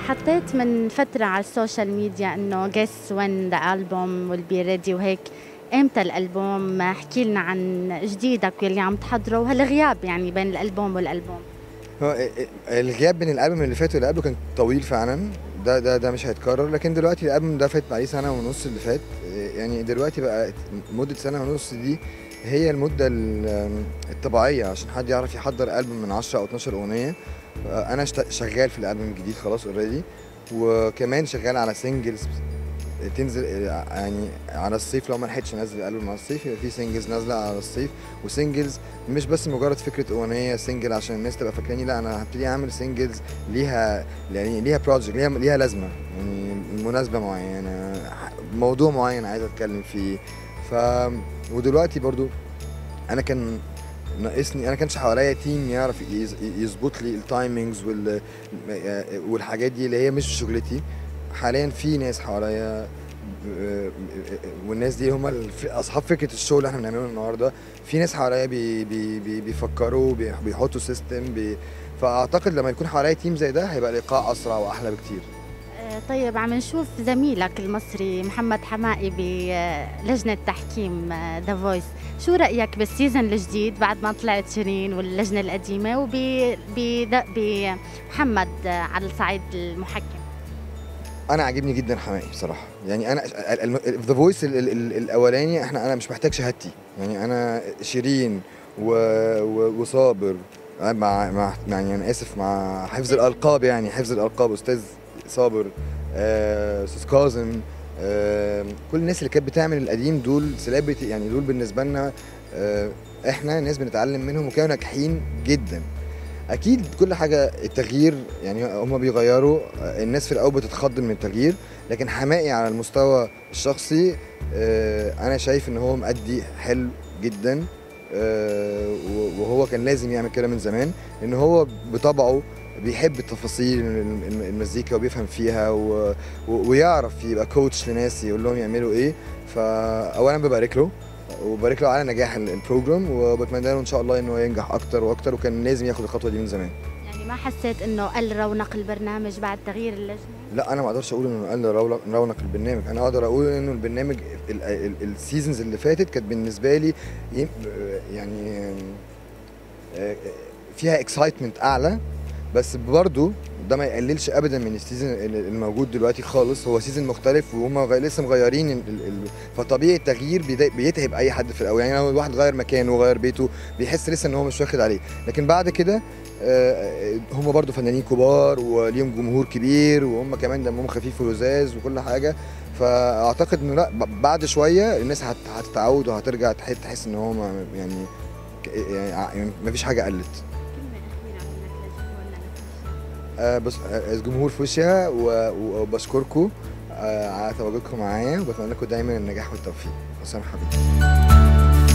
حطيت من فترة على السوشيال ميديا انه guess when the album will be ready وهيك امتى الالبوم احكي لنا عن جديدك واللي عم تحضره وهالغياب يعني بين الالبوم والالبوم هو الغياب بين الالبوم اللي فات واللي قبله كان طويل فعلا ده ده ده مش هيتكرر لكن دلوقتي الالبوم ده فات عليه سنه ونص اللي فات يعني دلوقتي بقى مده سنه ونص دي هي المده ال- الطبيعيه عشان حد يعرف يحضر البوم من 10 او 12 اغنيه انا اشت- شغال في الالبوم الجديد خلاص اوريدي وكمان شغال على سنجلز تنزل يعني على الصيف لو ما لحقتش انزل الالبوم على الصيف يبقى في سنجلز نازله على الصيف وسنجلز مش بس مجرد فكره اغنيه سنجل عشان الناس تبقى فاكراني لا انا هبتدي اعمل سنجلز ليها يعني ليها بروجكت ليها ليها لازمه يعني مناسبه معينه موضوع معين عايز اتكلم فيه ف ودلوقتي برضو انا كان ناقصني انا كانش حواليا تيم يعرف يز- يظبط لي التايمينجز وال والحاجات دي اللي هي مش شغلتي حاليا في ناس حواليا آه، والناس دي هم الف- اصحاب فكره الشغل اللي احنا بنعمله النهارده في ناس حواليا بي بي بي بيفكروا بي- بيحطوا سيستم بي فاعتقد لما يكون حواليا تيم زي ده هيبقى الايقاع اسرع واحلى بكتير آه، طيب عم نشوف زميلك المصري محمد حمائي بلجنة تحكيم ذا فويس شو رأيك بالسيزون الجديد بعد ما طلعت شيرين واللجنة القديمة وبمحمد على الصعيد المحكم انا عاجبني جدا حمائي بصراحه يعني انا ذا فويس الاولاني احنا انا مش محتاج شهادتي يعني انا شيرين و... و... وصابر مع مع يعني انا اسف مع حفظ الالقاب يعني حفظ الالقاب استاذ صابر آه، استاذ كاظم آه، كل الناس اللي كانت بتعمل القديم دول سيلبرتي يعني دول بالنسبه لنا آه، احنا ناس بنتعلم منهم وكانوا ناجحين جدا اكيد كل حاجه التغيير يعني هم بيغيروا الناس في الاول بتتخض من التغيير لكن حمائي على المستوى الشخصي آه، انا شايف ان هو مأدي حلو جدا آه، وهو كان لازم يعمل كده من زمان لان هو بطبعه بيحب التفاصيل الم- الم- المزيكا وبيفهم فيها و... و... ويعرف يبقى كوتش لناس يقول لهم يعملوا ايه فاولا ببارك له وبارك له على نجاح ال- البروجرام وبتمنى له ان شاء الله انه ينجح اكتر واكتر وكان لازم ياخد الخطوه دي من زمان يعني ما حسيت انه قل رونق البرنامج بعد تغيير اللجنة لا انا ما اقدرش اقول انه قل رونق رونق البرنامج انا اقدر اقول انه البرنامج ال- ال- السيزونز اللي فاتت كانت بالنسبه لي يم- يعني آه، فيها اكسايتمنت اعلى بس برضو ده ما يقللش ابدا من السيزون ال- الموجود دلوقتي خالص هو سيزون مختلف وهم غ- لسه مغيرين ال- ال- ال- فطبيعي التغيير بيضايق- بيتعب اي حد في الاول يعني لو الواحد غير مكانه وغير بيته بيحس لسه ان هو مش واخد عليه لكن بعد كده آه، هم برضو فنانين كبار وليهم جمهور كبير وهم كمان دمهم خفيف ولذاذ وكل حاجه فاعتقد انه لا ب- بعد شويه الناس هت- هتتعود وهترجع تح- تحس ان هو ما- يعني ك- يعني ما فيش حاجه قلت كلمة أخيرة منك للجمهور آه، بس آه، الجمهور في وشها و- و- وبشكركم آه، على تواجدكم معايا وبتمنى لكم دايما النجاح والتوفيق حسام حبيبي